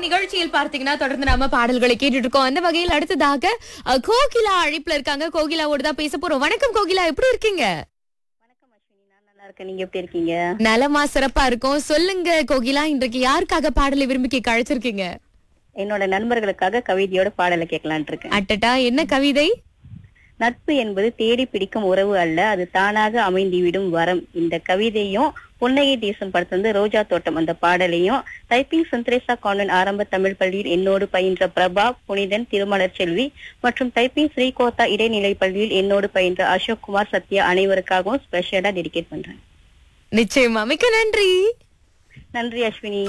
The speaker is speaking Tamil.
நிகழ்ச்சியில் பார்த்தீங்கன்னா தொடர்ந்து நாம பாடல்களை கேட்டுட்டு இருக்கோம் அந்த வகையில் அடுத்ததாக அஹ், கோகிலா அழைப்புல இருக்காங்க கோகிலாவோட தான் பேச போறோம் வணக்கம் கோகிலா எப்படி இருக்கீங்க வணக்கம் அஸ்வினி நான் நல்லா இருக்கேன் நீங்க எப்படி இருக்கீங்க நலமா சிறப்பா இருக்கும் சொல்லுங்க கோகிலா இன்றைக்கு யாருக்காக பாடலை விரும்பி கேட்க அழைச்சிருக்கீங்க என்னோட நண்பர்களுக்காக கவிதையோட பாடலை கேட்கலான் இருக்கேன் அட்டட்டா என்ன கவிதை நட்பு என்பது தேடி பிடிக்கும் உறவு அல்ல அது தானாக அமைந்துவிடும் வரம் இந்த கவிதையும் புன்னகை தேசம் படத்துல இருந்து ரோஜா தோட்டம் அந்த பாடலையும் டைப்பிங் சந்திரேசா கான்வென்ட் ஆரம்ப தமிழ் பள்ளியில் என்னோடு பயின்ற பிரபா புனிதன் திருமலர் செல்வி மற்றும் டைப்பிங் ஸ்ரீகோத்தா இடைநிலை பள்ளியில் என்னோடு பயின்ற அசோக் குமார் சத்யா அனைவருக்காகவும் ஸ்பெஷலா டெடிகேட் பண்றேன் நிச்சயமா மிக்க நன்றி நன்றி அஸ்வினி